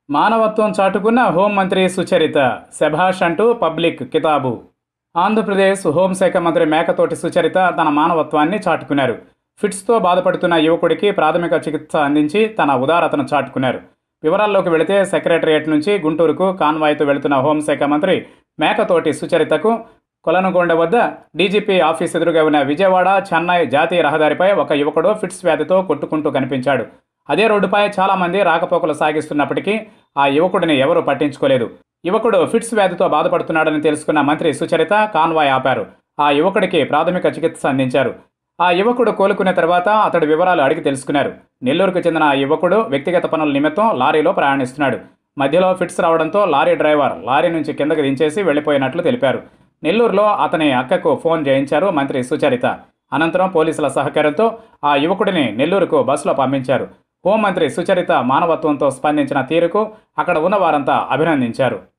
మానవత్వం చాటుకున్న హోంమంత్రి సుచరిత శభాష్ అంటూ పబ్లిక్ కితాబు ఆంధ్రప్రదేశ్ హోంశాఖ మంత్రి మేకతోటి సుచరిత తన మానవత్వాన్ని చాటుకున్నారు ఫిట్స్తో బాధపడుతున్న యువకుడికి ప్రాథమిక చికిత్స అందించి తన ఉదారతను చాటుకున్నారు వివరాల్లోకి వెళితే సెక్రటరియట్ నుంచి గుంటూరుకు కాన్వాయ్తో వెళుతున్న హోంశాఖ మంత్రి మేకతోటి సుచరితకు కొలనుగొండ వద్ద డీజీపీ ఆఫీస్ ఎదురుగా ఉన్న విజయవాడ చెన్నై జాతీయ రహదారిపై ఒక యువకుడు ఫిట్స్ వ్యాధితో కొట్టుకుంటూ కనిపించాడు అదే రోడ్డుపై చాలామంది రాకపోకలు సాగిస్తున్నప్పటికీ ఆ యువకుడిని ఎవరూ పట్టించుకోలేదు యువకుడు ఫిట్స్ వ్యాధితో బాధపడుతున్నాడని తెలుసుకున్న మంత్రి సుచరిత కాన్వాయ్ ఆపారు ఆ యువకుడికి ప్రాథమిక చికిత్స అందించారు ఆ యువకుడు కోలుకున్న తర్వాత అతడి వివరాలు అడిగి తెలుసుకున్నారు నెల్లూరుకు చెందిన ఆ యువకుడు వ్యక్తిగత పనుల నిమిత్తం లారీలో ప్రయాణిస్తున్నాడు మధ్యలో ఫిట్స్ రావడంతో లారీ డ్రైవర్ లారీ నుంచి కిందకి దించేసి వెళ్లిపోయినట్లు తెలిపారు నెల్లూరులో అతని అక్కకు ఫోన్ చేయించారు మంత్రి సుచరిత అనంతరం పోలీసుల సహకారంతో ఆ యువకుడిని నెల్లూరుకు బస్సులో పంపించారు హోంమంత్రి సుచరిత మానవత్వంతో స్పందించిన తీరుకు అక్కడ ఉన్న వారంతా అభినందించారు